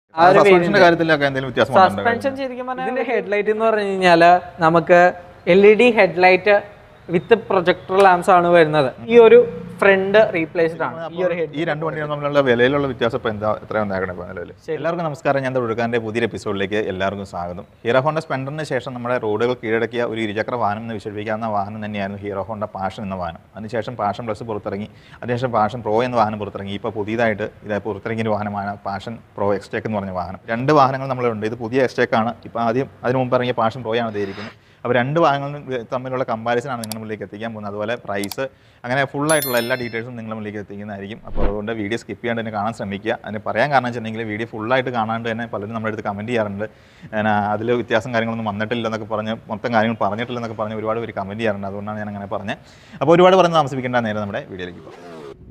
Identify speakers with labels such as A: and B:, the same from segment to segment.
A: ആ ഒരു
B: സസ്പെൻഷന്റെ കാര്യത്തിലൊക്കെ എന്തെങ്കിലും വ്യത്യാസം വന്നിട്ടുണ്ടോ?
A: സസ്പെൻഷൻ ശരിക്കും പറഞ്ഞാൽ ഇതിന്റെ ഹെഡ്ലൈറ്റ് എന്ന് പറഞ്ഞു കഴിഞ്ഞാല് നമുക്ക് L E D headlight with projector lamps ആണ് വരുന്നത് ഈ ഒരു ഫ്രണ്ട് റീപ്ലേസ്ഡ് ആണ് ഈ ഒരു ഹെഡ്
B: ഈ രണ്ട് വണ്ടികളും തമ്മിലുള്ള വിലയിലുള്ള വ്യത്യാസം ഇപ്പോൾ എന്താ എത്രയാണ് നേക്കണേ ഇപ്പോൾ നിലവിൽ എല്ലാവർക്കും നമസ്കാരം ഞാൻ ഒഴുകാൻ്റെ പുതിയ എപ്പിസോഡിലേക്ക് എല്ലാവർക്കും സ്വാഗതം ഹീറോ ഹോണ്ട സ്പെൻഡറിന് ശേഷം നമ്മുടെ റോഡുകൾ കീഴടക്കിയ ഒരു ഇരുചക്ര വാഹനം എന്ന് വിശേഷിപ്പിക്കാവുന്ന വാഹനം തന്നെയായിരുന്നു ഹീറോ ഹോണ്ട പാഷൻ എന്ന വാഹനം അതിനുശേഷം പാഷൻ പ്ലസ് പുറത്തിറങ്ങി അതിനുശേഷം പാഷൻ പ്രോ എന്ന വാഹനം പുറത്തിറങ്ങി ഇപ്പോൾ പുതിയതായിട്ട് ഇത് പുറത്തിറങ്ങിയ ഒരു വാഹനമാണ് പാഷൻ പ്രോ എക്സ്റ്റേക്ക് എന്ന് പറഞ്ഞ വാഹനം രണ്ട് വാഹനങ്ങൾ നമ്മളുണ്ട് ഇത് പുതിയ എക്സ്റ്റേക്ക് ആണ് ഇപ്പോൾ ആദ്യം അതിന് മുമ്പ് ഇറങ്ങിയ പാഷൻ പ്രോയാണ് ഇതായിരിക്കുന്നത് അപ്പോൾ രണ്ട് വാഹനങ്ങളും തമ്മിലുള്ള കമ്പാരിസൺ ആണ് നിങ്ങളുടെ മുന്നിലേക്ക് എത്തിക്കാൻ പോകുന്നത് അതുപോലെ പ്രൈസ് അങ്ങനെ full ആയിട്ടുള്ള എല്ലാ ഡീറ്റെയിൽസും നിങ്ങളുടെ മുന്നിലേക്ക് എത്തിക്കുന്നതായിരിക്കും അപ്പോൾ അതുകൊണ്ട് വീഡിയോ സ്കിപ്പ് ചെയ്യാണ്ട് തന്നെ കാണാൻ ശ്രമിക്കുക അതിന് പറയാൻ കാരണം വെച്ചിട്ടുണ്ടെങ്കിൽ വീഡിയോ ഫുള്ളായിട്ട് കാണാണ്ട് തന്നെ പലരും നമ്മുടെ അടുത്ത് കമൻറ്റ് ചെയ്യാറുണ്ട് അതിൽ വ്യത്യാസം കാര്യങ്ങളൊന്നും വന്നിട്ടില്ല എന്നൊക്കെ പറഞ്ഞ് മൊത്തം കാര്യങ്ങൾ പറഞ്ഞിട്ടില്ല എന്നൊക്കെ പറഞ്ഞ് ഒരുപാട് പേര് കമൻറ്റ് ചെയ്യാറുണ്ട് അതുകൊണ്ടാണ് ഞാൻ അങ്ങനെ പറഞ്ഞത് അപ്പോൾ ഒരുപാട് പറഞ്ഞ് താമസിപ്പിക്കേണ്ട നേരെ നമ്മുടെ വീഡിയോയിലേക്ക് പോകാം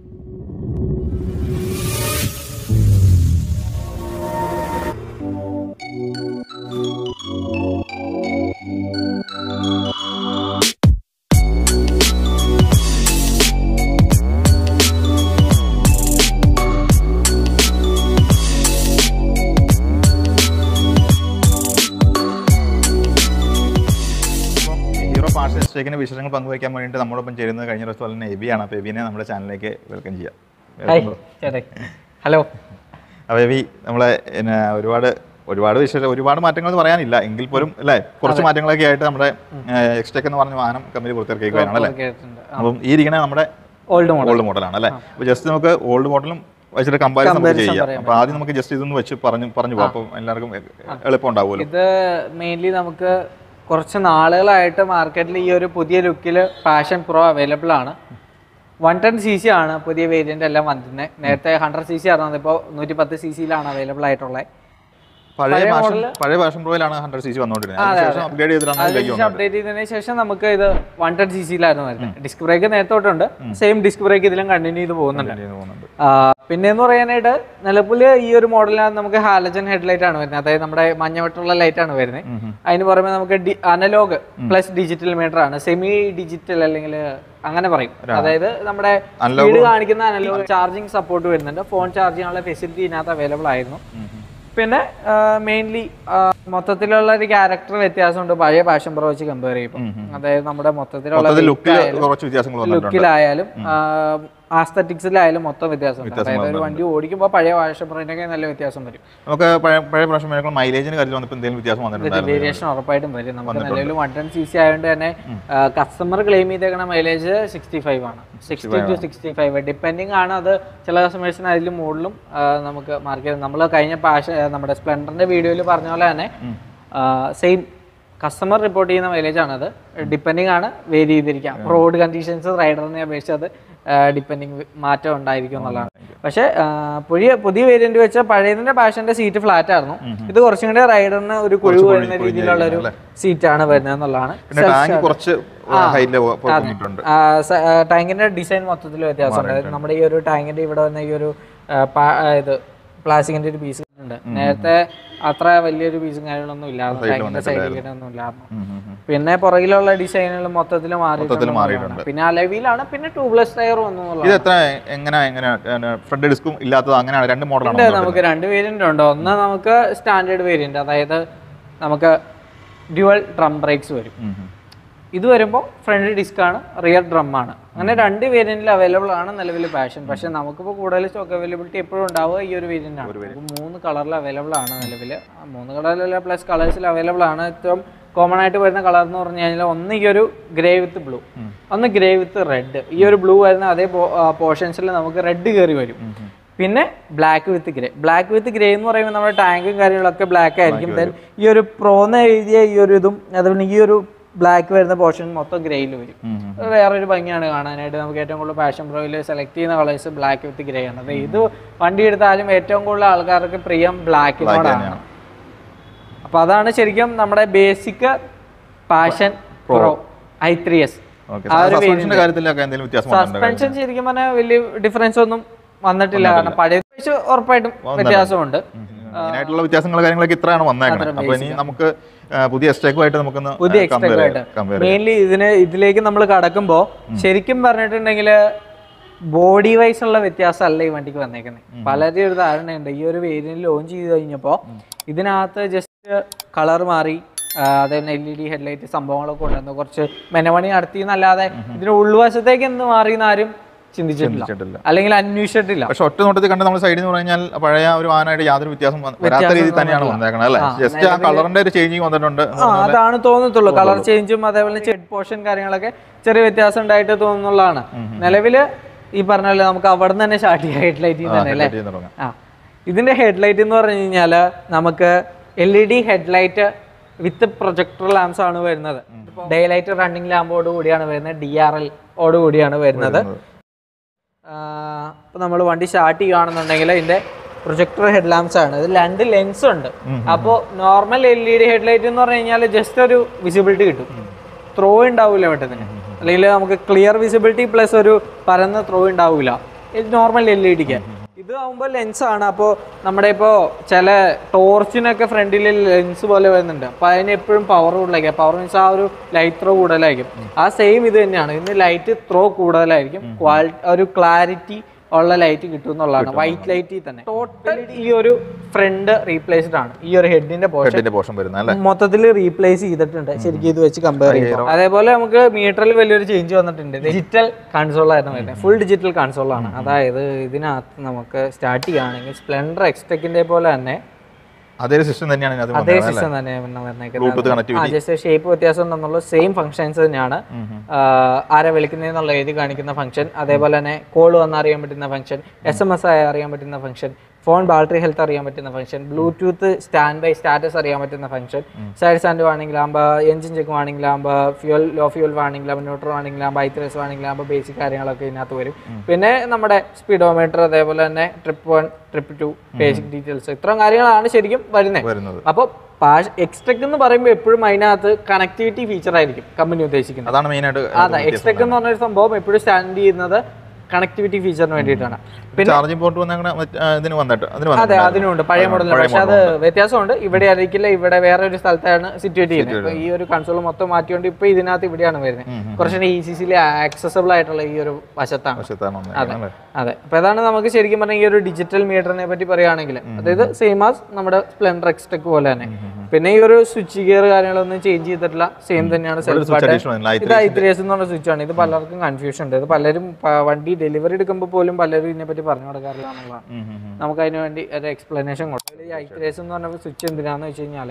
B: അപ്പം ഹീറോ പാഷൻ സ്റ്റേക്കിൻ്റെ വിശേഷങ്ങൾ പങ്കുവയ്ക്കാൻ വേണ്ടിയിട്ട് നമ്മളൊപ്പം ചേരുന്നത് കഴിഞ്ഞ ദിവസം തന്നെ എബിയാണ് അപ്പോൾ എബിനെ നമ്മുടെ ചാനലിലേക്ക് വെൽക്കം ചെയ്യാം
A: ഹായ് ചേട്ടേ ഹലോ
B: അപ്പോൾ എബി നമ്മളെ പിന്നെ ഒരുപാട് ഒരുപാട് വിശേഷ ഒരുപാട് മാറ്റങ്ങൾ എന്ന് പറയാനില്ല എങ്കിൽ പോലും അല്ലേ കുറച്ച് മാറ്റങ്ങളൊക്കെ ആയിട്ട് നമ്മുടെ എക്സ്റ്റേക്ക് എന്ന് പറഞ്ഞ വാഹനം കമ്പനി പുറത്തിറക്കിയിരിക്കുകയാണ് അല്ലേ
A: കേട്ടിട്ടുണ്ട്
B: അപ്പം ഈ ഇരിക്കണേ നമ്മുടെ
A: ഓൾഡ് മോഡൽ
B: ഓൾഡ് മോഡലാണ് അല്ലേ അപ്പോൾ ജസ്റ്റ് നമുക്ക് ഓൾഡ് മോഡലും വെച്ചിട്ട് കമ്പാരിസൺ നമുക്ക് ചെയ്യാം അപ്പോൾ ആദ്യം നമുക്ക് ജസ്റ്റ് ഇതൊന്ന് വെച്ച് പറഞ്ഞു പറഞ്ഞു പോകാം അപ്പോൾ എല്ലാവർക്കും എളുപ്പം ഉണ്ടാവുമല്ലോ
A: ഇത് മെയിൻലി നമുക്ക് കുറച്ച് നാളുകളായിട്ട് മാർക്കറ്റിൽ ഈ ഒരു പുതിയ ലുക്കിൽ പാഷൻ പ്രോ അവൈലബിൾ ആണ് വൺ ടെൻ സി സി ആണ് പുതിയ വേരിയന്റ് എല്ലാം വന്നിരുന്നത് നേരത്തെ ഹൺഡ്രഡ് സി സി ആയിരുന്നു ഇപ്പോൾ നൂറ്റി പത്ത് സി സിയിലാണ് അവൈലബിൾ ആയിട്ടുള്ളത്
B: പഴയ ഭാഷൻ പഴയ ഭാഷൻ പ്രോയിലാണ് ഹൺഡ്രഡ് സി സി വന്നുകൊണ്ടിരുന്നത് അതിനുശേഷം അപ്ഗ്രേഡ് ചെയ്തിട്ടാണ് ഇതിലേക്ക്
A: അതിനുശേഷം അപ്ഡേറ്റ് ചെയ്തതിന് ശേഷം നമുക്ക് ഇത് വൺ ടെൻ സി സിയിലായിരുന്നു വരുന്നത് ഡിസ്ക് ബ്രേക്ക് നേരത്തെ തൊട്ടുണ്ട് സെയിം ഡിസ്ക് ബ്രേക്ക് ഇതിലും കണ്ടിന്യൂ ചെയ്ത് പോകുന്നുണ്ട്
B: continue ചെയ്ത് പോകുന്നുണ്ട്
A: ആ, പിന്നെന്ന് പറയാനായിട്ട് നിലവിൽ ഈ ഒരു മോഡലിനകത്ത് നമുക്ക് ഹാലജൻ ഹെഡ്ലൈറ്റ് ആണ് വരുന്നത് അതായത് നമ്മുടെ മഞ്ഞവട്ടുള്ള ലൈറ്റ് ആണ് വരുന്നത് അതിന് പുറമെ നമുക്ക് അനലോഗ് പ്ലസ് ഡിജിറ്റൽ മീറ്റർ ആണ് സെമി ഡിജിറ്റൽ അല്ലെങ്കിൽ അങ്ങനെ പറയും അതായത് നമ്മുടെ സ്പീഡ് കാണിക്കുന്ന അനലോഗ് ചാർജിങ് സപ്പോർട്ട് വരുന്നുണ്ട് ഫോൺ ചാർജ് ചെയ്യാനുള്ള ഫെസിലിറ്റി ഇതിനകത്ത് അവൈലബിൾ ആയിരുന്നു പിന്നെ മെയിൻലി മൊത്തത്തിലുള്ള ഒരു ക്യാരക്ടർ വ്യത്യാസമുണ്ട് പഴയ പാഷൻ പ്രോ വെച്ച് കമ്പയർ ചെയ്യുമ്പോൾ അതായത് നമ്മുടെ മൊത്തത്തിലുള്ള
B: മൊത്തത്തിൽ ലുക്കിൽ കുറച്ച് വ്യത്യാസങ്ങൾ വന്നിട്ടുണ്ട്
A: ലുക്കിലായാലും ആസ്തറ്റിക്സിലായാലും മൊത്തം വ്യത്യാസമുണ്ട് അതായത് ഒരു വണ്ടി ഓടിക്കുമ്പോൾ പഴയ വാഷ പ്രിന്റൊക്കെ നല്ല വ്യത്യാസം വരും
B: നമുക്ക് പഴയ പഴയ പ്രാവശ്യം വേണമെങ്കിൽ മൈലേജിന് കാര്യത്തിൽ വന്നപ്പോൾ എന്തെങ്കിലും വ്യത്യാസം വന്നിട്ടുണ്ടായിരുന്നു
A: വേരിയേഷൻ ഉറപ്പായിട്ടും വരും നമുക്ക് നിലവിൽ വൺ ടെൻ സി സി ആയതുകൊണ്ട് തന്നെ കസ്റ്റമർ ക്ലെയിം ചെയ്തേക്കണ മൈലേജ് സിക്സ്റ്റി ഫൈവ് ആണ് sixty to sixty five depending ആണ് അത് ചില കസ്റ്റമേഴ്സിന് അതിലും മുകളിലും ആ, നമുക്ക് മാർക്കറ്റ് നമ്മൾ കഴിഞ്ഞ പാഷ നമ്മുടെ സ്പ്ലെൻഡറിന്റെ വീഡിയോയിൽ പറഞ്ഞ പോലെ തന്നെ സെയിം കസ്റ്റമർ റിപ്പോർട്ട് ചെയ്യുന്ന മൈലേജ് ആണത് ഡിപ്പെൻഡിങ് ആണ് വേരി ചെയ്തിരിക്കാം റോഡ് കണ്ടീഷൻസ് റൈഡറിനെ അപേക്ഷിച്ച് അത് ഡിപ്പെൻഡിങ് മാറ്റം ഉണ്ടായിരിക്കും എന്നുള്ളതാണ് പക്ഷേ ആ, പുതിയ പുതിയ വേരിയന്റ് വെച്ചാൽ പഴയതിന്റെ പാഷന്റെ സീറ്റ് ഫ്ലാറ്റ് ആയിരുന്നു ഇത് കുറച്ചും കൂടി റൈഡറിന് ഒരു കുഴിവ് വരുന്ന രീതിയിലുള്ള ഒരു സീറ്റാണ് വരുന്നത് എന്നുള്ളതാണ്
B: പിന്നെ ടാങ്ക് കുറച്ച് ഹൈറ്റിൽ പൊങ്ങിയിട്ടുണ്ട്
A: ആ, സ- ആ, ടാങ്കിന്റെ ഡിസൈൻ മൊത്തത്തിൽ വ്യത്യാസമുണ്ട് അതായത് നമ്മുടെ ഈ ഒരു ടാങ്കിന്റെ ഇവിടെ വന്ന ഈ ഒരു ആ, പാ- ആ, ഇത് പ്ലാസ്റ്റിക്കിന്റെ ഒരു പീസ് ഉണ്ട് നേരത്തെ അത്ര വലിയൊരു പീസും കാര്യങ്ങളൊന്നും ഇല്ലായിരുന്നു ടാങ്കിന്റെ സൈഡിൽ ഒന്നും ഇല്ലായിരുന്നു പിന്നെ പുറകിലുള്ള ഡിസൈനുകൾ മൊത്തത്തിൽ മാറിയിട്ടുണ്ട് പിന്നെ അലവിയിലാണ് പിന്നെ ട്യൂബ്ലെസ് ടയർ വന്നു എന്നുള്ളതാണ്.
B: ഇത് എത്ര എങ്ങനെ എങ്ങനെ ഫ്രണ്ട് ഡിസ്കും ഇല്ലാത്തത് അങ്ങനെയാണ് രണ്ട്
A: ഉണ്ട്
B: മോഡലാണ്
A: നമുക്ക് രണ്ട് വേരിയന്റ് ഉണ്ട് ഒന്ന് നമുക്ക് സ്റ്റാൻഡേർഡ് വേരിയന്റ് അതായത് നമുക്ക് ഡ്യുവൽ ഡ്രം ബ്രേക്സ് വരും ഇത് വരുമ്പോൾ ഫ്രണ്ട് ഡിസ്ക് ആണ് റിയർ ഡ്രം ആണ് അങ്ങനെ രണ്ട് വേരിയന്റിൽ അവൈലബിൾ ആണ് നിലവിൽ പാഷൻ പക്ഷെ നമുക്കിപ്പോൾ കൂടുതൽ സ്റ്റോക്ക് അവൈലബിലിറ്റി എപ്പോഴും ഉണ്ടാവുക ഈ ഒരു വേരിയന്റ് ആണ് നമുക്ക് മൂന്ന് കളറിൽ അവൈലബിൾ ആണ് നിലവിൽ മൂന്ന് കളറിലല്ല പ്ലസ് കളേഴ്സിൽ അവൈലബിൾ ആണ് ഏറ്റവും കോമൺ ആയിട്ട് വരുന്ന കളർ എന്ന് പറഞ്ഞു കഴിഞ്ഞാൽ ഒന്ന് ഈ ഒരു ഗ്രേ വിത്ത് ബ്ലൂ ഒന്ന് ഗ്രേ വിത്ത് റെഡ് ഈ ഒരു ബ്ലൂ വരുന്ന അതേ പോർഷൻസിൽ നമുക്ക് റെഡ് കയറി വരും പിന്നെ black with grey black with grey എന്ന് പറയുമ്പോൾ നമ്മുടെ ടാങ്കും കാര്യങ്ങളൊക്കെ ബ്ലാക്ക് ആയിരിക്കും ദെൻ ഈ ഒരു പ്രോന്ന് എഴുതിയ ഈ ഒരു ഇതും അതുപോലെ ഈ ഒരു ബ്ലാക്ക് വരുന്ന പോർഷൻ മൊത്തം ഗ്രേയിൽ വരും അത് വേറൊരു ഭംഗിയാണ് കാണാനായിട്ട് നമുക്ക് ഏറ്റവും കൂടുതൽ പാഷൻ പ്രോയിൽ സെലക്ട് ചെയ്യുന്ന കളേഴ്സ് ബ്ലാക്ക് വിത്ത് ഗ്രേ ആണ് അത് ഇത് വണ്ടി എടുത്താലും ഏറ്റവും കൂടുതൽ ആൾക്കാർക്ക് പ്രിയം ബ്ലാക്കിനോടാണ് അപ്പൊ അതാണ് ശരിക്കും നമ്മുടെ basic Passion Pro I three S
B: okay സസ്പെൻഷന്റെ കാര്യത്തിലൊക്കെ എന്തെങ്കിലും വ്യത്യാസം വന്നിട്ടുണ്ടോ
A: സസ്പെൻഷൻ ശരിക്കും പറഞ്ഞാൽ വലിയ ഡിഫറൻസ് ഒന്നും വന്നിട്ടില്ല കാരണം പഴയ വെച്ച് ഉറപ്പായിട്ടും വ്യത്യാസമുണ്ട്
B: മെയിനായിട്ടുള്ള വ്യത്യാസങ്ങൾ കാര്യങ്ങളൊക്കെ ഇത്രയാണ് വന്നേക്കുന്നത് അപ്പൊ ഇനി നമുക്ക് ആ, പുതിയ എസ്റ്റേക്കുമായിട്ട് നമുക്കൊന്ന്
A: പുതിയ
B: കമ്പയർ
A: എക്സ്ട്രാക്ട്
B: കമ്പയർ
A: മെയിൻലി ഇതിന് ഇതിലേക്ക് നമ്മൾ കടക്കുമ്പോൾ ശരിക്കും പറഞ്ഞിട്ടുണ്ടെങ്കിൽ ബോഡി വൈസ് ഉള്ള വ്യത്യാസമല്ല ഈ വണ്ടിക്ക് വന്നേക്കുന്നത് പലരും ഒരു ധാരണയുണ്ട് ഈ ഒരു വേരിയന്റ് ലോഞ്ച് ചെയ്ത് കഴിഞ്ഞപ്പോൾ ഇതിനകത്ത് ജസ്റ്റ് കളർ മാറി ആ, അതേപോലെ എൽ ഇ ഡി ഹെഡ്ലൈറ്റ് സംഭവങ്ങളൊക്കെ കൊണ്ടുവന്നു കുറച്ച് മെനമണി നടത്തി എന്നല്ലാതെ ഇതിന് ഉൾവശത്തേക്ക് എന്ത് മാറി ആരും ചിന്തിച്ചിട്ടില്ല
B: ചിന്തിച്ചിട്ടില്ല.
A: അല്ലെങ്കിൽ അന്വേഷിച്ചിട്ടില്ല
B: പക്ഷെ ഒറ്റ നോട്ടത്തിൽ കണ്ട് നമ്മൾ സൈഡിൽ നിന്ന് പറഞ്ഞാൽ പഴയ ഒരു വാഹനമായിട്ട് യാതൊരു വ്യത്യാസം വന്ന- വരാത്ത രീതിയിൽ തന്നെയാണ് വന്നേക്കണത് അല്ലേ ജസ്റ്റ് ആ കളറിന്റെ ഒരു ചേഞ്ചിങ് വന്നിട്ടുണ്ട്
A: ആ അതാണ് തോന്നത്തുള്ളൂ കളർ ചേഞ്ചും അതേപോലെ ഹെഡ് പോർഷൻ കാര്യങ്ങളൊക്കെ ചെറിയ വ്യത്യാസം ഉണ്ടായിട്ട് തോന്നുന്നുള്ളതാണ് നിലവില് ഈ പറഞ്ഞ പോലെ നമുക്ക് അവിടെ നിന്ന് തന്നെ സ്റ്റാർട്ട് ചെയ്യാം ഹെഡ്ലൈറ്റിൽ തന്നെ അല്ലേ
B: ചെയ്യുന്ന തുടങ്ങാം
A: ആ ഇതിന്റെ ഹെഡ്ലൈറ്റ് എന്ന് പറഞ്ഞു കഴിഞ്ഞാൽ നമുക്ക് L E D headlight with projector lamps ആണ് വരുന്നത് ഡേ ലൈറ്റ് റണ്ണിങ് ലാമ്പോട് കൂടിയാണ് വരുന്നത് ഡി ആർ എൽ ഓട് കൂടിയാണ് വരുന്നത് ഇപ്പൊ നമ്മൾ വണ്ടി സ്റ്റാർട്ട് ചെയ്യുകയാണെന്നുണ്ടെങ്കിൽ ഇതിന്റെ പ്രൊജക്ടർ ഹെഡ് ലാംപ്സ് ആണ് ഇത് രണ്ട് ലെൻസ് ഉണ്ട് അപ്പോൾ normal L E D headlight എന്ന് പറഞ്ഞു കഴിഞ്ഞാൽ ജസ്റ്റ് ഒരു വിസിബിലിറ്റി കിട്ടും ത്രോ ഉണ്ടാവില്ല വെട്ടത്തിന് അല്ലെങ്കിൽ നമുക്ക് ക്ലിയർ വിസിബിലിറ്റി പ്ലസ് ഒരു പരന്ന ത്രോ ഉണ്ടാവില്ല ഇത് നോർമൽ എൽ ഇ ഡിക്ക് ഇത് ആകുമ്പോൾ ലെൻസ് ആണ് അപ്പോൾ നമ്മുടെ ഇപ്പോൾ ചില ടോർച്ചിനൊക്കെ ഫ്രണ്ടിൽ ലെൻസ് പോലെ വരുന്നുണ്ട് അപ്പോൾ അതിന് എപ്പോഴും പവർ കൂടുതലായിരിക്കും പവർ മീൻസ് ആ ഒരു ലൈറ്റ് ത്രോ കൂടുതലായിരിക്കും ആ സെയിം ഇത് തന്നെയാണ് ഇതിന് ലൈറ്റ് ത്രോ കൂടുതലായിരിക്കും ക്വാളിറ്റി ഒരു ക്ലാരിറ്റി ഉള്ള ലൈറ്റ് കിട്ടും എന്നുള്ളതാണ് വൈറ്റ് ലൈറ്റിൽ തന്നെ ടോട്ടൽ ഈ ഒരു ഫ്രണ്ട് റീപ്ലേസ്ഡ് ആണ് ഈ ഒരു ഹെഡിന്റെ പോർഷൻ
B: ഹെഡിന്റെ പോർഷൻ വരുന്നത് അല്ലേ
A: മൊത്തത്തിൽ റീപ്ലേസ് ചെയ്തിട്ടുണ്ട് ശരിക്കും ഇത് വെച്ച് കമ്പയർ ചെയ്യുമ്പോൾ അതേപോലെ നമുക്ക് മീറ്ററിൽ വലിയൊരു ചേഞ്ച് വന്നിട്ടുണ്ട് ഡിജിറ്റൽ കൺസോൾ ആയിരുന്നു വരുന്നത് ഫുൾ ഡിജിറ്റൽ കൺസോൾ ആണ് അതായത് ഇതിനകത്ത് നമുക്ക് സ്റ്റാർട്ട് ചെയ്യുകയാണെങ്കിൽ സ്പ്ലെൻഡർ എക്സ്ടെക്കിന്റെ പോലെ തന്നെ
B: അതേ സിസ്റ്റം തന്നെയാണ് ഇതിനകത്ത്
A: അതേ
B: വന്നേക്കണത്
A: സിസ്റ്റം തന്നെ പിന്നെ വന്നേക്കുന്നത്
B: ബ്ലൂടൂത്ത് കണക്ടിവിറ്റി
A: ജസ്റ്റ് ഷേപ്പ് വ്യത്യാസം ഉണ്ടെന്നുള്ള സെയിം ഫംഗ്ഷൻസ് തന്നെയാണ് ആ, ആരെ വിളിക്കുന്നതെന്നുള്ള എഴുതി കാണിക്കുന്ന ഫംഗ്ഷൻ അതേപോലെ തന്നെ കോൾ വന്ന് അറിയാൻ പറ്റുന്ന ഫംഗ്ഷൻ എസ് എം എസ് ആയി അറിയാൻ പറ്റുന്ന ഫംഗ്ഷൻ ഫോൺ ബാറ്ററി ഹെൽത്ത് അറിയാൻ പറ്റുന്ന function Bluetooth standby status അറിയാൻ പറ്റുന്ന ഫംഗ്ഷൻ സൈഡ് സ്റ്റാൻഡ് വാണെങ്കിലാകുമ്പോൾ എഞ്ചിൻ ചെക്ക് വാണെങ്കിലാകുമ്പോൾ ഫ്യൂൽ ലോ ഫ്യൂൽ വാണെങ്കിലാകുമ്പോൾ ന്യൂട്രൽ വാണെങ്കിലാകുമ്പോൾ ഐത്രസ് വാണെങ്കിലാകുമ്പോൾ ബേസിക് കാര്യങ്ങളൊക്കെ ഇതിനകത്ത് വരും പിന്നെ നമ്മുടെ സ്പീഡോമീറ്റർ അതേപോലെ തന്നെ trip one trip two basic details ഇത്രയും കാര്യങ്ങളാണ് ശരിക്കും വരുന്നത്
B: വരുന്നത്
A: അപ്പോൾ എക്സ്ട്രക് എന്ന് പറയുമ്പോൾ എപ്പോഴും അതിനകത്ത് കണക്ടിവിറ്റി ഫീച്ചർ ആയിരിക്കും കമ്പനി ഉദ്ദേശിക്കുന്നത്
B: അതാണ് മെയിൻ ആയിട്ട്
A: അതെ എക്സ്ട്രക് എന്ന് പറഞ്ഞൊരു സംഭവം എപ്പോഴും സ്റ്റാൻഡ് ചെയ്യുന്നത് കണക്ടിവിറ്റി ഫീച്ചറിന് വേണ്ടിയിട്ടാണ്
B: ചാർജിംഗ് പോർട്ട് വന്നേക്കണ മറ്റ്- ആ, ഇതിന് വന്നിട്ട് അതിന്
A: അതെ
B: വന്നിട്ടുണ്ടായിരുന്നു.
A: അതിനുണ്ട് പഴയ മോഡൽ പക്ഷെ അത് വ്യത്യാസമുണ്ട് ഇവിടെ ആയിരിക്കില്ല ഇവിടെ വേറെ ഒരു സ്ഥലത്താണ് സിറ്റുവേറ്റ് ചെയ്യുന്നത് ഇപ്പൊ ഈ ഒരു കൺസോൾ മൊത്തം മാറ്റിക്കൊണ്ട് ഇപ്പൊ ഇതിനകത്ത് ഇവിടെയാണ് വരുന്നത് കുറച്ചുകൂടി ഈ സി സിയിൽ ആക്സസബിൾ ആയിട്ടുള്ള ഈ ഒരു വശത്താണ്
B: വശത്താണ് വന്നേക്കണത് അല്ലേ
A: അതെ അപ്പൊ അതാണ് നമുക്ക് ശരിക്കും പറഞ്ഞാൽ ഈ ഒരു ഡിജിറ്റൽ മീറ്ററിനെ പറ്റി പറയുകയാണെങ്കിൽ അതായത് സെയിം ആസ് നമ്മുടെ സ്പ്ലെൻഡർ എക്സ്ടെക് പോലെ തന്നെ പിന്നെ ഈ ഒരു സ്വിച്ച് ഗിയർ കാര്യങ്ങളൊന്നും ചേഞ്ച് ചെയ്തിട്ടില്ല സെയിം തന്നെയാണ് സെൽഫ്
B: switch addition വന്നില്ല.
A: ഇത് ഐത്രിയസ് എന്ന് പറഞ്ഞ സ്വിച്ച് ആണ് ഇത് പലർക്കും കൺഫ്യൂഷൻ ഉണ്ട് ഇത് പലരും പ- വണ്ടി ഡെലിവറി എടുക്കുമ്പോൾ പോലും പലരും ഇതിനെ പറ്റി പറഞ്ഞു കൊടുക്കാറില്ല എന്നുള്ളതാണ്
B: ഉം, ഉം, ഉം. നമുക്ക്
A: നമുക്ക് അതിന് വേണ്ടി ഒരു എക്സ്പ്ലനേഷൻ കൊടുക്കും ഈ ഐത്രിയസ് എന്ന് പറഞ്ഞ സ്വിച്ച് എന്തിനാന്ന് വെച്ച് കഴിഞ്ഞാൽ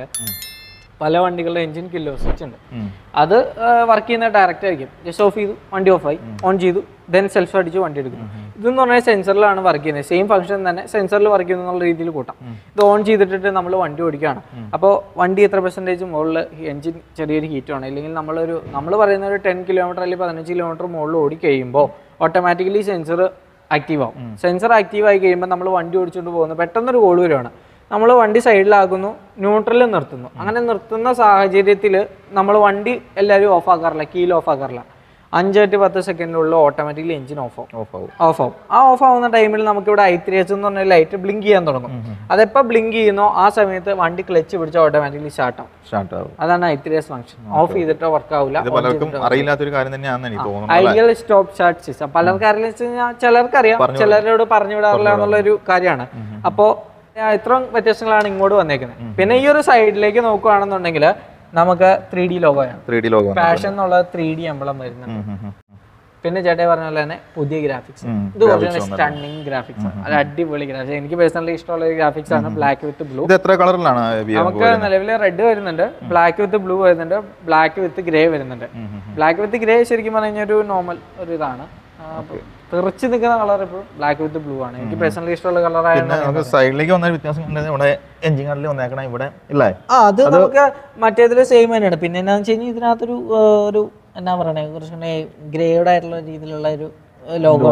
A: പല വണ്ടികളുടെ എഞ്ചിൻ കില്ലോ സ്വിച്ച് ഉണ്ട്
B: ഉം.
A: അത് വർക്ക് ചെയ്യുന്ന ഡയറക്റ്റ് ആയിരിക്കും ജസ്റ്റ് ഓഫ് ചെയ്തു വണ്ടി ഓഫ് ആയി ഓൺ ചെയ്തു ദെൻ സെൽഫ് അടിച്ച് വണ്ടി എടുക്കുന്നു ഇതെന്ന് പറഞ്ഞാൽ സെൻസറിലാണ് വർക്ക് ചെയ്യുന്നത് സെയിം ഫംഗ്ഷൻ തന്നെ സെൻസറിൽ വർക്ക് ചെയ്യുന്നു എന്നുള്ള രീതിയിൽ കൂട്ടാം ഇത് ഓൺ ചെയ്തിട്ടിട്ട് നമ്മൾ വണ്ടി ഓടിക്കുകയാണ് അപ്പോൾ വണ്ടി എത്ര പെർസെൻറ്റേജ് മുകളിൽ എഞ്ചിൻ ചെറിയൊരു ഹീറ്റ് ആണ് ഇല്ലെങ്കിൽ നമ്മളൊരു നമ്മൾ പറയുന്ന ഒരു ടെൻ കിലോമീറ്റർ അല്ലെങ്കിൽ പതിനഞ്ച് കിലോമീറ്റർ മുകളിൽ ഓടി കഴിയുമ്പോൾ ഓട്ടോമാറ്റിക്കലി സെൻസർ ആക്റ്റീവ് ആവും സെൻസർ ആക്റ്റീവ് ആയി കഴിയുമ്പോൾ നമ്മൾ വണ്ടി ഓടിച്ചുകൊണ്ട് പോകുന്നു പെട്ടെന്നൊരു കോൾ വരുവാണ് നമ്മൾ വണ്ടി സൈഡിലാക്കുന്നു ന്യൂട്രലിൽ നിർത്തുന്നു അങ്ങനെ നിർത്തുന്ന സാഹചര്യത്തിൽ നമ്മൾ വണ്ടി എല്ലാവരും ഓഫ് ആക്കാറില്ല കീൽ ഓഫ് ആക്കാറില്ല അഞ്ച് ടു പത്ത് സെക്കൻഡിനുള്ളിൽ ഓട്ടോമാറ്റിക്കലി എഞ്ചിൻ ഓഫ് ആവും
B: ഓഫ് ആവും
A: ഓഫ് ആവും ആ ഓഫ് ആവുന്ന ടൈമിൽ നമുക്ക് ഇവിടെ ഐ ത്രീ എച്ച് എന്ന് പറഞ്ഞ ലൈറ്റ് ബ്ലിങ്ക് ചെയ്യാൻ തുടങ്ങും അതെപ്പോൾ ബ്ലിങ്ക് ചെയ്യുന്നോ ആ സമയത്ത് വണ്ടി ക്ലച്ച് പിടിച്ച് ഓട്ടോമാറ്റിക്കലി സ്റ്റാർട്ട് ആവും
B: സ്റ്റാർട്ട് ആവും
A: അതാണ് I three S function off ചെയ്തിട്ടോ വർക്ക് ആവില്ല
B: ഇത് പലർക്കും അറിയില്ലാത്തൊരു കാര്യം തന്നെയാണെന്ന് എനിക്ക് തോന്നുന്നു
A: ഐഡിയൽ സ്റ്റോപ്പ് സ്റ്റാർട്ട് സിസ്റ്റം പലർക്ക് അറിയില്ല വെച്ച് കഴിഞ്ഞാൽ ചിലർക്കറിയാം ചിലരോട് പറഞ്ഞു വിടാറില്ല എന്നുള്ള ഒരു കാര്യമാണ് അപ്പോൾ ഇത്രയും വ്യത്യാസങ്ങളാണ് ഇങ്ങോട്ട് വന്നേക്കുന്നത് പിന്നെ ഈ ഒരു സൈഡിലേക്ക് നോക്കുകയാണെന്നുണ്ടെങ്കിൽ നമുക്ക് ത്രീ ഡി ലോഗോയാണ്
B: ത്രീ ഡി ലോഗോ
A: പാഷൻ എന്നുള്ള ത്രീ ഡി എംബളം വരുന്നുണ്ട് പിന്നെ ചേട്ടൻ പറഞ്ഞ പോലെ തന്നെ പുതിയ ഗ്രാഫിക്സ്
B: ഉം,
A: ഇത് കുറച്ചുകൂടി സ്റ്റണ്ണിങ് ഗ്രാഫിക്സ് ആണ് അത് അടിപൊളി ഗ്രാഫിക്സ് എനിക്ക് പേഴ്സണലി ഇഷ്ടമുള്ള ഗ്രാഫിക്സ് ആണ് ബ്ലാക്ക് വിത്ത് ബ്ലൂ
B: ഇത് എത്ര കളറിലാണ്
A: നമുക്ക് നിലവിൽ റെഡ് വരുന്നുണ്ട് ബ്ലാക്ക് വിത്ത് ബ്ലൂ വരുന്നുണ്ട് ബ്ലാക്ക് വിത്ത് ഗ്രേ വരുന്നുണ്ട് ബ്ലാക്ക് വിത്ത് ഗ്രേ ശരിക്കും പറഞ്ഞു കഴിഞ്ഞാൽ ഒരു നോർമൽ ഒരു ഇതാണ് ആ, തെറിച്ച് നിൽക്കുന്ന കളർ ഇപ്പോൾ ബ്ലാക്ക് വിത്ത് ബ്ലൂ ആണ് എനിക്ക് പേഴ്സണലി ഇഷ്ടമുള്ള കളർ
B: പിന്നെ
A: ആയതുകൊണ്ട്
B: നമുക്ക് സൈഡിലേക്ക് വന്ന വ്യത്യാസം കണ്ടത് ഇവിടെ എഞ്ചിൻ കാർഡിൽ വന്നേക്കണ ഇവിടെ ഇല്ലേ
A: ആ അത് നമുക്ക് മറ്റേതിൽ സെയിം തന്നെയാണ് പിന്നെ എന്താണെന്ന് വെച്ച് കഴിഞ്ഞാൽ ഇതിനകത്തൊരു ആ, ഒരു എന്നാ പറയണേ കുറച്ചുകൂടെ ഗ്രേഡ് ആയിട്ടുള്ള രീതിയിലുള്ള ഒരു ലോഗോ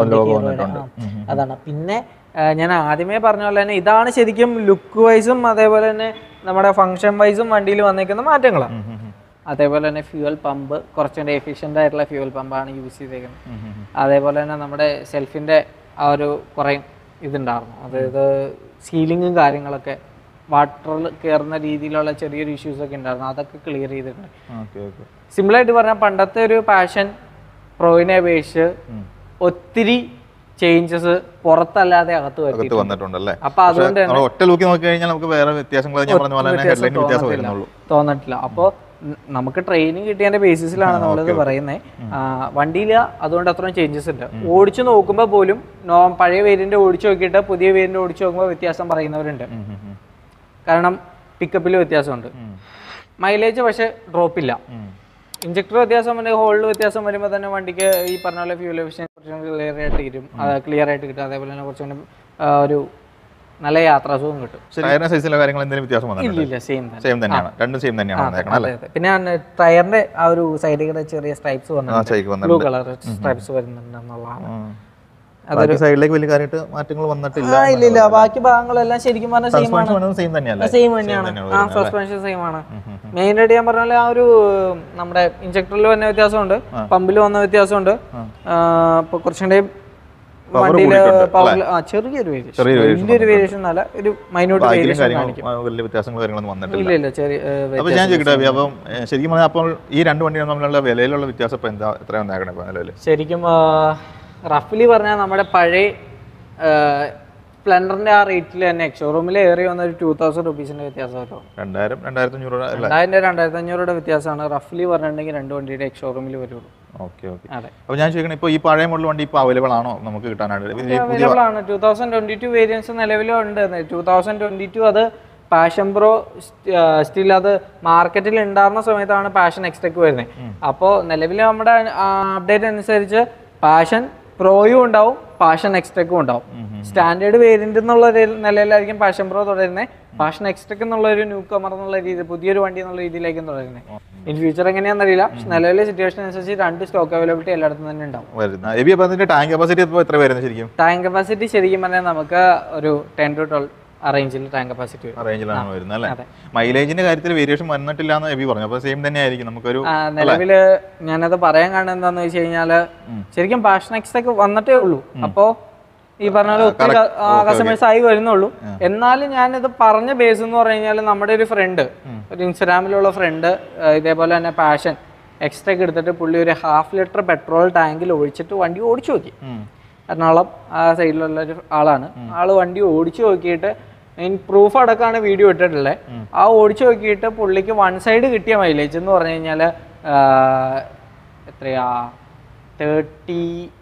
A: അതാണ് പിന്നെ ആ, ഞാൻ ആദ്യമേ പറഞ്ഞ പോലെ തന്നെ ഇതാണ് ശരിക്കും ലുക്ക് വൈസും അതേപോലെ തന്നെ നമ്മുടെ ഫംഗ്ഷൻ വൈസും വണ്ടിയിൽ വന്നേക്കുന്ന മാറ്റങ്ങളാണ് അതേപോലെ തന്നെ ഫ്യൂവൽ പമ്പ് കുറച്ചുകൂടെ എഫിഷ്യൻ്റ് ആയിട്ടുള്ള ഫ്യൂവൽ പമ്പാണ് യൂസ് ചെയ്തേക്കുന്നത് അതേപോലെ തന്നെ നമ്മുടെ സെൽഫിൻ്റെ ആ ഒരു കുറേ ഇതുണ്ടായിരുന്നു അതായത് സീലിങ്ങും കാര്യങ്ങളൊക്കെ വാട്ടറിൽ കയറുന്ന രീതിയിലുള്ള ചെറിയൊരു ഇഷ്യൂസ് ഒക്കെ ഉണ്ടായിരുന്നു അതൊക്കെ ക്ലിയർ ചെയ്തിട്ടുണ്ട്
B: ഓക്കെ ഓക്കെ
A: സിമ്പിളായിട്ട് പറഞ്ഞാൽ പണ്ടത്തെ ഒരു പാഷൻ പ്രോയിനെ അപേക്ഷിച്ച് ഒത്തിരി ചേഞ്ചസ് പുറത്തല്ലാതെ അകത്ത് വരുത്തി
B: അകത്ത് വന്നിട്ടുണ്ടല്ലേ
A: അപ്പൊ അതുകൊണ്ട്
B: നമ്മൾ ഒറ്റ ലൂക്കി നോക്കി കഴിഞ്ഞാൽ നമുക്ക് വേറെ വ്യത്യാസങ്ങൾ ഞാൻ പറഞ്ഞ പോലെ തന്നെ ഹെഡ്ലൈൻ വ്യത്യാസം വരുന്നുള്ളൂ
A: തോന്നിട്ടില്ല അപ്പോൾ നമുക്ക് ട്രെയിനിങ് കിട്ടിയതിന്റെ ബേസിസിലാണ് നമ്മളിത് പറയുന്നത് വണ്ടിയിൽ അതുകൊണ്ട് അത്രയും ചേഞ്ചസ് ഉണ്ട് ഓടിച്ചു നോക്കുമ്പോൾ പോലും നോ പഴയ വേരിയന്റ് ഓടിച്ചു നോക്കിയിട്ട് പുതിയ വേരിയന്റ് ഓടിച്ചു നോക്കുമ്പോൾ വ്യത്യാസം പറയുന്നവരുണ്ട്
B: ഉം, ഉം, ഉം.
A: കാരണം പിക്കപ്പിൽ വ്യത്യാസമുണ്ട്
B: ഉം.
A: മൈലേജ് പക്ഷേ ഡ്രോപ്പ് ഇല്ല
B: ഉം.
A: ഇഞ്ചക്ടർ വ്യത്യാസം വരെ ഹോളിൽ വ്യത്യാസം വരുമ്പോൾ തന്നെ വണ്ടിക്ക് ഈ പറഞ്ഞ പോലെ ഫ്യൂൽ എഫിഷ്യൻ കുറച്ചും ക്ലിയർ ആയിട്ട് കിട്ടും അത് ക്ലിയർ ആയിട്ട് കിട്ടും അതേപോലെ തന്നെ കുറച്ചും കൂടി ആ, ഒരു നല്ല യാത്രാസുഖം കിട്ടും
B: ടയറിന്റെ സൈസിലെ കാര്യങ്ങൾ എന്തെങ്കിലും വ്യത്യാസം വന്നിട്ടുണ്ട്
A: ഇല്ല സെയിം തന്നെ
B: സെയിം തന്നെയാണ് രണ്ടും സെയിം തന്നെയാണ് വന്നേക്കണം അല്ലേ
A: അതെ, അതെ. പിന്നെ ടയറിന്റെ ആ ഒരു സൈഡിൽ കൂടെ ചെറിയ സ്ട്രൈപ്സ്
B: ആ
A: വന്നിട്ടുണ്ട്
B: ചൈക്ക്
A: ബ്ലൂ
B: വന്നിട്ടുണ്ട്
A: കളർ സ്ട്രൈപ്സ് വരുന്നുണ്ട് എന്നുള്ളതാണ്
B: ഉം. ബാക്കി സൈഡിലേക്ക് വലിയ കാര്യമായിട്ട് മാറ്റങ്ങൾ വന്നിട്ടില്ല
A: ആ ഇല്ല ഇല്ല ബാക്കി ഭാഗങ്ങളെല്ലാം ശരിക്കും പറഞ്ഞാൽ സെയിം ആണ്
B: സെയിം തന്നെയല്ലേ
A: സെയിം തന്നെയാണ് ആ സസ്പെൻഷൻ സെയിം ആണ് മെയിൻ ആയിട്ട് ഞാൻ പറഞ്ഞ പോലെ ആ ഒരു നമ്മുടെ ഇഞ്ചക്ടറിൽ വന്ന വ്യത്യാസമുണ്ട് പമ്പിൽ വന്ന വ്യത്യാസമുണ്ട് ഇപ്പൊ കുറച്ചും കൂടി വണ്ടിയില് പവർ ആ ചെറിയൊരു വേരിയേഷൻ
B: ചെറിയൊരു
A: വലിയൊരു വേരിയേഷൻ എന്നല്ല ഒരു മൈന്യൂട്ട്
B: ബാക്കിലും
A: വേരിയേഷൻ
B: കാര്യങ്ങളും ആ, വലിയ വ്യത്യാസങ്ങളും കാര്യങ്ങളൊന്നും വന്നിട്ടില്ല
A: ഇല്ല ഇല്ല ചെറിയ ഏ,
B: അപ്പൊ ഞാൻ ചോദിക്കട്ടെ അഭി, അപ്പം ഏ, ശരിക്കും പറഞ്ഞാൽ അപ്പോൾ ഈ രണ്ട് വണ്ടികളും തമ്മിലുള്ള വിലയിലുള്ള വ്യത്യാസം ഇപ്പൊ എന്താ എത്ര വന്നേക്കണേ ഇപ്പൊ നിലവിൽ
A: ശരിക്കും റഫ്ലി പറഞ്ഞാൽ നമ്മുടെ പഴയ സ്പ്ലെൻഡറിന്റെ ആ റേറ്റിൽ തന്നെ ഷോറൂമിൽ ഏറി വന്ന ഒരു ടൂ തൗസൻഡ് റുപ്പീസിന്റെ വ്യത്യാസം വരും
B: രണ്ടായിരം രണ്ടായിരത്തി അഞ്ഞൂറ് അല്ല
A: രണ്ടായിരം രണ്ടായിരത്തി അഞ്ഞൂറുടെ വ്യത്യാസമാണ് റഫ്ലി പറഞ്ഞിട്ടുണ്ടെങ്കിൽ രണ്ട് വണ്ടിയുടെ ഷോറൂമിൽ വരുള്ളൂ
B: ഓക്കെ ഓക്കെ
A: അതെ
B: അപ്പൊ ഞാൻ ചോദിക്കണേ ഇപ്പൊ ഈ പഴയ മോഡൽ വണ്ടി ഇപ്പൊ അവൈലബിൾ ആണോ നമുക്ക് കിട്ടാനായിട്ട് ഇത് ഈ പുതിയ
A: അവൈലബിൾ ആണ് two thousand twenty two variants നിലവിലുണ്ട് ടൂ തൗസൻഡ് ട്വന്റി ടു അത് പാഷൻ പ്രോ സ്റ്റിൽ അത് മാർക്കറ്റിൽ ഉണ്ടായിരുന്ന സമയത്താണ് പാഷൻ എക്സ്ട്രക്ക് വരുന്നത് അപ്പോൾ നിലവിൽ നമ്മുടെ അപ്ഡേറ്റ് അനുസരിച്ച് പാഷൻ പ്രോയും ഉണ്ടാവും പാഷൻ എക്സ്ട്രക്കും ഉണ്ടാവും സ്റ്റാൻഡേർഡ് വേരിയന്റ് എന്നുള്ള ഒരു നിലയിലായിരിക്കും പാഷൻ പ്രോ തുടരുന്നത് പാഷൻ എക്സ്ട്രക്ക് എന്നുള്ള ഒരു ന്യൂ കമർ എന്നുള്ള രീതി പുതിയൊരു വണ്ടി എന്നുള്ള രീതിയിലായിരിക്കും തുടരുന്നത് ഇൻ ഫ്യൂച്ചർ എങ്ങനെയാണെന്നറിയില്ല പക്ഷെ നിലവിലെ സിറ്റുവേഷൻ അനുസരിച്ച് രണ്ട് സ്റ്റോക്ക് അവൈലബിലിറ്റി എല്ലായിടത്തും തന്നെ ഉണ്ടാവും
B: വരുന്ന എബി അപ്പൊ അതിന്റെ ടാങ്ക് കപ്പാസിറ്റി ഇപ്പൊ എത്ര വരുന്നത് ശരിക്കും
A: ടാങ്ക് കപ്പാസിറ്റി ശരിക്കും പറഞ്ഞാൽ നമുക്ക് ഒരു ടെൻ ടു ട്വൽവ് ആ റേഞ്ചിൽ ടാങ്ക് കപ്പാസിറ്റി വരും
B: ആ റേഞ്ചിലാണ് വരുന്നത് അല്ലേ
A: അതെ.
B: മൈലേജിന്റെ കാര്യത്തിൽ വേരിയേഷൻ വന്നിട്ടില്ല എന്ന് എബി പറഞ്ഞു അപ്പൊ സെയിം തന്നെ ആയിരിക്കും നമുക്കൊരു
A: ആ, നിലവില് ഞാനത് പറയാൻ കാരണം എന്താന്ന് വെച്ച് കഴിഞ്ഞാല് ശരിക്കും പാഷൻ എക്സ് വന്നിട്ടേ ഉള്ളൂ അപ്പോ ഈ പറഞ്ഞ പോലെ ഒത്തിരി കസ്റ്റമേഴ്സ് ആയി വരുന്നുള്ളൂ എന്നാലും ഞാനിത് പറഞ്ഞ ബേസ് എന്ന് പറഞ്ഞു കഴിഞ്ഞാൽ നമ്മുടെ ഒരു ഫ്രണ്ട് ഒരു ഇൻസ്റ്റാഗ്രാമിലുള്ള ഫ്രണ്ട് ഇതേപോലെ തന്നെ പാഷൻ എക്സ്ട്രാ എടുത്തിട്ട് പുള്ളി ഒരു ഹാഫ് ലിറ്റർ പെട്രോൾ ടാങ്കിൽ ഒഴിച്ചിട്ട് വണ്ടി ഓടിച്ചു നോക്കി
B: ഉം.
A: എറണാകുളം ആ സൈഡിലുള്ള ഒരു ആളാണ് ആള് വണ്ടി ഓടിച്ചു നോക്കിയിട്ട് പ്രൂഫ് അടക്കമാണ് വീഡിയോ ഇട്ടിട്ടുള്ളത് ആ ഓടിച്ചു നോക്കിയിട്ട് പുള്ളിക്ക് വൺ സൈഡ് കിട്ടിയ മൈലേജ് എന്ന് പറഞ്ഞു കഴിഞ്ഞാൽ എത്രയാ തേർട്ടി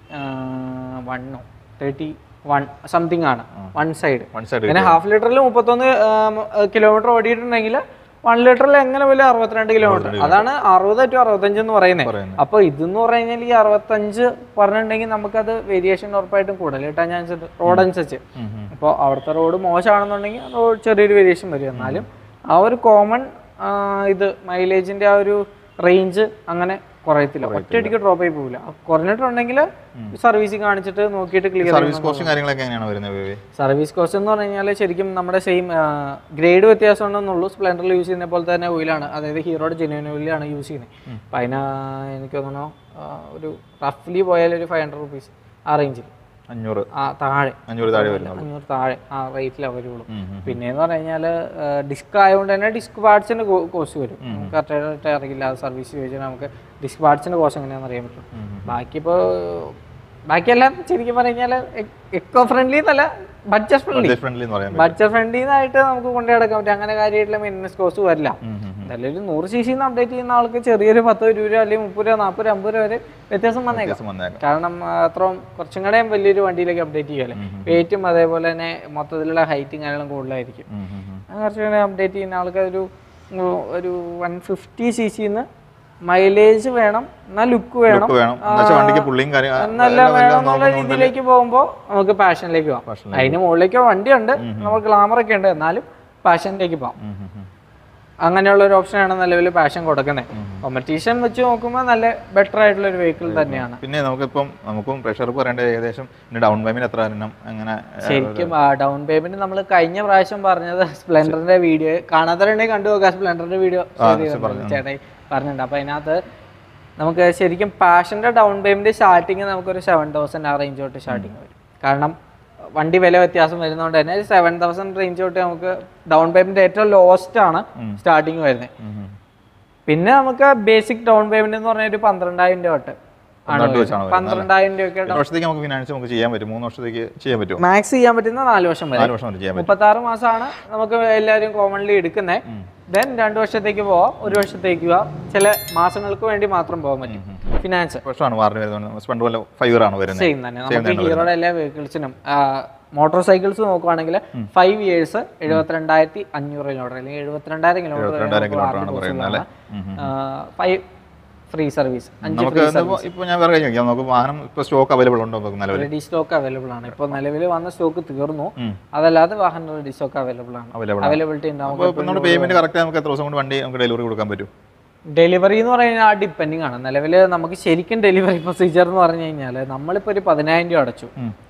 A: വണ്ണോ തേർട്ടി വൺ സംതിങ് ആണ് വൺ സൈഡ്
B: വൺ സൈഡ്
A: പിന്നെ ഹാഫ് ലിറ്ററിൽ മുപ്പത്തൊന്ന് കിലോമീറ്റർ ഓടിയിട്ടുണ്ടെങ്കിൽ വൺ ലിറ്ററിൽ എങ്ങനെ വലിയ അറുപത്തിരണ്ട് കിലോമീറ്റർ അതാണ് അറുപത് ടു അറുപത്തഞ്ച് എന്ന് പറയുന്നത്
B: പറയുന്നത്.
A: അപ്പൊ ഇതെന്ന് പറഞ്ഞു കഴിഞ്ഞാൽ ഈ അറുപത്തഞ്ച് പറഞ്ഞിട്ടുണ്ടെങ്കിൽ നമുക്കത് വേരിയേഷൻ ഉറപ്പായിട്ടും കൂടുതൽ കിട്ടാൻ ചാൻസ് ഉണ്ട് റോഡ് അനുസരിച്ച് അപ്പോൾ അവിടുത്തെ റോഡ് മോശമാണെന്നുണ്ടെങ്കിൽ റോഡ് ചെറിയൊരു വേരിയേഷൻ വരും എന്നാലും ആ ഒരു കോമൺ ഇത് മൈലേജിന്റെ ആ ഒരു റേഞ്ച് അങ്ങനെ കുറയത്തില്ല ഒറ്റയടിക്ക് ഡ്രോപ്പ് ആയി പോകില്ല കുറഞ്ഞിട്ടുണ്ടെങ്കിൽ സർവീസ് കാണിച്ചിട്ട് നോക്കിയിട്ട് ക്ലിയർ
B: സർവീസ് കോസ്റ്റും കാര്യങ്ങളൊക്കെ എങ്ങനെയാണ് വരുന്നത് ബേബി
A: സർവീസ് കോസ്റ്റ് എന്ന് പറഞ്ഞു കഴിഞ്ഞാൽ ശരിക്കും നമ്മുടെ സെയിം ഗ്രേഡ് വ്യത്യാസം ഉണ്ടെന്നുള്ളൂ സ്പ്ലെൻഡറിൽ യൂസ് ചെയ്യുന്ന പോലെ തന്നെ ഓയിലാണ് അതായത് ഹീറോയുടെ ജെന്യൂൻ ഓയിലാണ് യൂസ് ചെയ്യുന്നത് അപ്പം അതിന് എനിക്ക് തോന്നുന്നു ആ, ഒരു റഫ്ലി പോയാൽ ഒരു ഫൈവ് ഹൺഡ്രഡ് റുപ്പീസ് ആ റേഞ്ചിൽ
B: അഞ്ഞൂറ്
A: ആ താഴെ
B: അഞ്ഞൂറ് താഴെ വരുന്നുള്ളൂ
A: അഞ്ഞൂറ് താഴെ ആ റേറ്റിൽ വരുള്ളൂ
B: ഉം, ഉം.
A: പിന്നെന്ന് പറഞ്ഞു കഴിഞ്ഞാൽ ഡിസ്ക് ആയതുകൊണ്ട് തന്നെ ഡിസ്ക് പാർട്സിന് കോസ്റ്റ് വരും കറക്റ്റായിട്ട് അറിയില്ല സർവീസ് ചോദിച്ചാൽ നമുക്ക് ഡിസ്ക് പാർട്സിന്റെ കോസ്റ്റ് എങ്ങനെയാണെന്ന് അറിയാൻ പറ്റും ബാക്കി ഇപ്പോൾ ബാക്കിയെല്ലാം ശരിക്കും പറഞ്ഞു കഴിഞ്ഞാൽ എക്കോ ഫ്രണ്ട്ലി എന്നല്ല ബഡ്ജറ്റ് ഫ്രണ്ട്ലി
B: ഫ്രണ്ട്ലി എന്ന് പറയാൻ
A: ബഡ്ജറ്റ് ഫ്രണ്ട്ലി ആയിട്ട് നമുക്ക് കൊണ്ടു നടക്കാൻ പറ്റും അങ്ങനെ കാര്യമായിട്ടുള്ള മെയിൻ്റനൻസ് കോസ്റ്റ് വരില്ല
B: ഉം, ഉം,
A: എന്തായാലും ഒരു നൂറ് സി സിന്ന് അപ്ഡേറ്റ് ചെയ്യുന്ന ആൾക്ക് ചെറിയൊരു പത്തോ ഇരുപത് രൂപ അല്ലെങ്കിൽ മുപ്പത് രൂപ നാൽപ്പത് രൂപ അമ്പത് രൂപ വരെ വ്യത്യാസം വന്നേക്കാം
B: വ്യത്യാസം വന്നേക്കാം
A: കാരണം ആ, അത്രയും കുറച്ചും കൂടെ വലിയൊരു വണ്ടിയിലേക്ക് അപ്ഡേറ്റ് ചെയ്യാല്ലേ വെയിറ്റും അതേപോലെ തന്നെ മൊത്തത്തിലുള്ള ഹൈറ്റും കാര്യങ്ങളും കൂടുതലായിരിക്കും
B: ഉം, ഉം, ഉം.
A: ആ, കുറച്ചും കൂടെ അപ്ഡേറ്റ് ചെയ്യുന്ന ആൾക്ക് ഒരു ഉം, ഒരു വൺ ഫിഫ്റ്റി സി സിന്ന് മൈലേജ് വേണം എന്നാൽ ലുക്ക് വേണം
B: Look വേണം എന്നുവെച്ചാൽ വണ്ടിക്ക് പുള്ളിയും കാര്യം
A: എന്നല്ല വേണം എന്നുള്ള രീതിയിലേക്ക് പോകുമ്പോൾ നമുക്ക് പാഷനിലേക്ക് പോകാം
B: Passion
A: അതിന് മുകളിലേക്ക് വണ്ടിയുണ്ട് നമുക്ക് ഗ്ലാമർ ഒക്കെ ഉണ്ട് എന്നാലും പാഷനിലേക്ക് പോകാം
B: ഉം, ഉം, ഉം.
A: അങ്ങനെയുള്ള ഒരു ഓപ്ഷനാണ് നിലവിൽ പാഷൻ കൊടുക്കുന്നത് കോമ്പറ്റീഷൻ വെച്ച് നോക്കുമ്പോൾ നല്ല ബെറ്റർ ആയിട്ടുള്ള ഒരു വെഹിക്കിൾ തന്നെയാണ്
B: പിന്നെ നമുക്കിപ്പം നമുക്കും പ്രഷർ പറയേണ്ടത് ഏകദേശം ഡൗൺ പേയ്മെന്റ് എത്ര വരണം അങ്ങനെ
A: ശരിക്കും ഡൗൺ പേയ്മെന്റ് നമ്മൾ കഴിഞ്ഞ പ്രാവശ്യം പറഞ്ഞത് സ്പ്ലെൻഡറിന്റെ വീഡിയോ കാണാത്തവരുണ്ടെങ്കിൽ കണ്ടു നോക്കാം സ്പ്ലെൻഡറിന്റെ വീഡിയോ ചേട്ടായി പറഞ്ഞിട്ടുണ്ട് അപ്പൊ അതിനകത്ത് നമുക്ക് ശരിക്കും പാഷന്റെ ഡൗൺ പേയ്മെന്റ് സ്റ്റാർട്ടിങ് നമുക്കൊരു സെവൻ തൗസൻഡ് ആ റേഞ്ച് തൊട്ട് സ്റ്റാർട്ടിങ് വരും കാരണം വണ്ടി വില വ്യത്യാസം വരുന്നതുകൊണ്ട് തന്നെ സെവൻ തൗസൻഡ് റേഞ്ച് തൊട്ട് നമുക്ക് ഡൗൺ പേയ്മെന്റ് ഏറ്റവും ലോസ്റ്റ് ആണ് സ്റ്റാർട്ടിങ് വരുന്നത്
B: ഉം, ഉം.
A: പിന്നെ നമുക്ക് ബേസിക് ഡൗൺ പേയ്മെന്റ് എന്ന് പറഞ്ഞാൽ ഒരു പന്ത്രണ്ടായിരം രൂപ തൊട്ട്
B: സ്വന്തമായിട്ട് വെച്ചാണ് വരുന്നത് അല്ലേ?
A: പന്ത്രണ്ടായിരം രൂപയൊക്കെ
B: എത്ര വർഷത്തേക്ക് നമുക്ക് ഫിനാൻസ് നമുക്ക് ചെയ്യാൻ പറ്റും മൂന്ന് വർഷത്തേക്ക് ചെയ്യാൻ പറ്റുമോ
A: മാക്സ് ചെയ്യാൻ പറ്റുന്ന നാല് വർഷം വരെ
B: നാല് വർഷം വരെ ചെയ്യാൻ പറ്റും
A: മുപ്പത്തി ആറ് മാസമാണ് നമുക്ക് എല്ലാവരും കോമൺലി എടുക്കുന്നത് ദെൻ രണ്ട് വർഷത്തേക്ക് പോവാം ഒരു വർഷത്തേക്ക് പോവാം ചില മാസങ്ങൾക്ക് വേണ്ടി മാത്രം പോകാൻ പറ്റും ഫിനാൻസ്
B: വർഷമാണ് വാറണ്ടി വരുന്നത് സ്പെൻഡ് പോലെ ഫൈവ് ഇയർ ആണ് വരുന്നത്
A: സെയിം തന്നെ നമുക്ക് ഹീറോയുടെ എല്ലാ വെഹിക്കിൾസിനും മോട്ടോർ സൈക്കിൾസ് നോക്കുവാണെങ്കിൽ ഫൈവ് ഇയേഴ്സ് എഴുപത്തിരണ്ടായിരത്തി അഞ്ഞൂറ് കിലോമീറ്റർ അല്ലെങ്കിൽ എഴുപത്തിരണ്ടായിരം
B: എഴുപത്തിരണ്ടായിരം kilometer ആണ് പറയുന്നത് അല്ലേ?
A: കിലോമീറ്റർ ഫൈവ് ഫ്രീ സർവീസ് അഞ്ച്
B: നമുക്ക് ഇന്നിപ്പോ ഇപ്പൊ ഞാൻ വേറെ കാര്യം ചോദിക്കാം നമുക്ക് വാഹനം ഇപ്പൊ സ്റ്റോക്ക് അവൈലബിൾ ഉണ്ടോ നമുക്ക് നിലവിൽ
A: റെഡി സ്റ്റോക്ക് അവൈലബിൾ ആണ് ഇപ്പോൾ നിലവിൽ വന്ന സ്റ്റോക്ക് തീർന്നു അതല്ലാതെ വാഹനം റെഡി സ്റ്റോക്ക് അവൈലബിൾ ആണ്
B: അവൈലബിൾ
A: അവൈലബിലിറ്റി ഉണ്ടാവും
B: അപ്പോൾ ഇപ്പൊ നമ്മുടെ പേയ്മെന്റ് കറക്റ്റ് നമുക്ക് എത്ര ദിവസം കൊണ്ട് വണ്ടി നമുക്ക് ഡെലിവറി കൊടുക്കാൻ പറ്റും
A: ഡെലിവറി എന്ന് പറയുന്നത് ആ ഡിപ്പെൻഡിങ് ആണ് നിലവിൽ നമുക്ക് ശരിക്കും ഡെലിവറി പ്രൊസീജിയർ എന്ന് പറഞ്ഞു കഴിഞ്ഞാൽ നമ്മളിപ്പോൾ ഒരു പതിനായിരം രൂപ അടച്ചു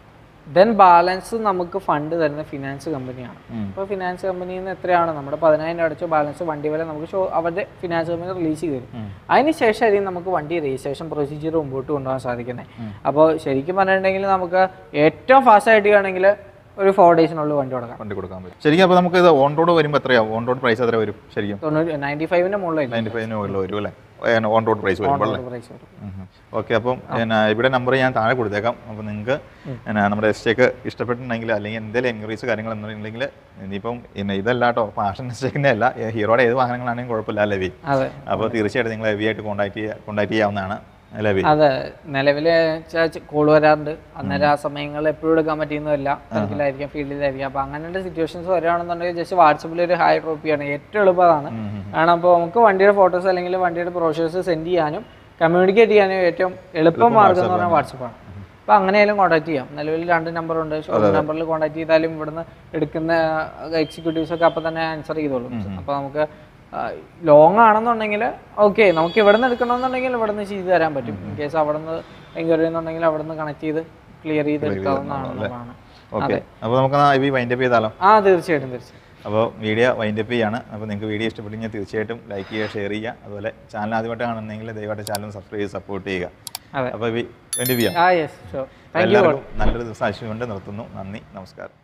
A: ദെൻ ബാലൻസ് നമുക്ക് ഫണ്ട് തരുന്ന ഫിനാൻസ് കമ്പനിയാണ് ഇപ്പോൾ ഫിനാൻസ് കമ്പനിയിൽ നിന്ന് എത്രയാണ് നമ്മുടെ പതിനായിരം രൂപ അടച്ച ബാലൻസ് വണ്ടി വില നമുക്ക് ഷോ അവരുടെ ഫിനാൻസ് കമ്പനി റിലീസ് ചെയ്ത് തരും അതിന് ശേഷമായിരിക്കും നമുക്ക് വണ്ടി രജിസ്ട്രേഷൻ പ്രൊസീജിയർ മുമ്പോട്ട് കൊണ്ടുപോകാൻ സാധിക്കുന്നത് അപ്പോൾ ശരിക്കും പറഞ്ഞിട്ടുണ്ടെങ്കിൽ നമുക്ക് ഏറ്റവും ഫാസ്റ്റ് ആയിട്ട് ആണെങ്കിൽ ഒരു ഫോർ ഡേയ്സിനുള്ളിൽ വണ്ടി കൊടുക്കാം
B: വണ്ടി കൊടുക്കാൻ പറ്റും ശരിക്കും അപ്പോൾ നമുക്ക് ഇത് ഓൺ റോഡ് വരുമ്പോൾ എത്രയാവും ഓൺ റോഡ് പ്രൈസ് എത്ര വരും ശരിക്കും
A: തൊണ്ണൂറ് നയൻറ്റി ഫൈവിൻ്റെ മുകളിലായിരിക്കും
B: നയൻറ്റി ഫൈവിന് മുകളിൽ വരും അല്ലേ ഓൺ റോഡ് പ്രൈസ് വരുമ്പോൾ അല്ലേ
A: പ്രൈസ് വരും
B: ഓക്കെ അപ്പം പിന്നെ ഇവിടെ നമ്പർ ഞാൻ താഴെ കൊടുത്തേക്കാം അപ്പോൾ നിങ്ങൾക്ക് പിന്നെ നമ്മുടെ എസ്റ്റേക്ക് ഇഷ്ടപ്പെട്ടിട്ടുണ്ടെങ്കിൽ അല്ലെങ്കിൽ എന്തെങ്കിലും എൻക്വയറീസ് കാര്യങ്ങൾ എന്നുണ്ടെങ്കിൽ ഇനിയിപ്പം പിന്നെ ഇതല്ല കേട്ടോ പാഷൻ എസ്റ്റേക്കിൻ്റെ അല്ല ഹീറോയുടെ ഏത് വാഹനങ്ങളാണെങ്കിലും കുഴപ്പമില്ല ലവി
A: അതെ
B: അപ്പോൾ തീർച്ചയായിട്ടും നിങ്ങൾ ഹെവി ആയിട്ട് കോൺടാക്ട് ചെയ്യുക കോൺടാക്ട് ചെയ്യാവുന്നതാണ് ലവി
A: അതെ നിലവിൽ കോൾ വരാറുണ്ട് അന്നേരം ആ സമയങ്ങളിൽ എപ്പോഴും എടുക്കാൻ പറ്റിയെന്നല്ല തിരക്കിലായിരിക്കാം ഫീൽഡിലായിരിക്കാം അപ്പൊ അങ്ങനത്തെ സിറ്റുവേഷൻസ് വരികയാണെന്നുണ്ടെങ്കിൽ ജസ്റ്റ് വാട്സപ്പിൽ ഒരു ഹായ് ഡ്രോപ്പ് ചെയ്യണം ഏറ്റവും എളുപ്പമാണ് കാരണം അപ്പോൾ നമുക്ക് വണ്ടിയുടെ ഫോട്ടോസ് അല്ലെങ്കിൽ വണ്ടിയുടെ ബ്രോഷേഴ്സ് സെൻഡ് ചെയ്യാനും കമ്മ്യൂണിക്കേറ്റ് ചെയ്യാനും ഏറ്റവും എളുപ്പം മാർഗം എന്ന് പറഞ്ഞാൽ വാട്സപ്പാണ് അപ്പോൾ അങ്ങനെയായാലും കോൺടാക്ട് ചെയ്യാം നിലവിൽ രണ്ട് നമ്പർ ഉണ്ട് ഷോറൂം നമ്പറിൽ കോൺടാക്ട് ചെയ്താലും ഇവിടുന്ന് എടുക്കുന്ന എക്സിക്യൂട്ടീവ്സ് ഒക്കെ അപ്പോൾ തന്നെ ആൻസർ ചെയ്തോളും അപ്പോൾ നമുക്ക് ലോങ് ആണെന്നുണ്ടെങ്കിൽ ഓക്കെ നമുക്ക് ഇവിടെ നിന്ന് എടുക്കണമെന്നുണ്ടെങ്കിൽ ഇവിടെ നിന്ന് ചെയ്ത് തരാൻ പറ്റും ഇൻ കേസ് അവിടെ നിന്ന് എൻക്വയറി ചെയ്യുന്നുണ്ടെങ്കിൽ അവിടെ നിന്ന് കണക്ട് ചെയ്ത് ക്ലിയർ ചെയ്ത് എടുക്കാവുന്നതാണ്
B: ഓക്കെ അപ്പോൾ നമുക്ക് ഹെവി വൈൻഡപ്പ് ചെയ്താലോ
A: ആ തീർച്ചയായിട്ടും തീർച്ചയായിട്ടും
B: അപ്പോൾ വീഡിയോ വൈൻഡപ്പ് ചെയ്യാണ് അപ്പോൾ നിങ്ങൾക്ക് വീഡിയോ ഇഷ്ടപ്പെട്ടെങ്കിൽ തീർച്ചയായിട്ടും ലൈക്ക് ചെയ്യുക ഷെയർ ചെയ്യുക അതുപോലെ ചാനൽ ആദ്യമായിട്ട് കാണുന്നെങ്കിൽ ദയവായിട്ട് ചാനൽ സബ്സ്ക്രൈബ് ചെയ്ത് സപ്പോർട്ട് ചെയ്യുക
A: അതെ
B: അപ്പോൾ വൈൻഡപ്പ് ചെയ്യാം
A: ആ യെസ് ഷുവർ താങ്ക് യു
B: എല്ലാവർക്കും നല്ലൊരു ദിവസം ആശയം കൊണ്ട് നിർത്തുന്നു നന്ദി നമസ്കാരം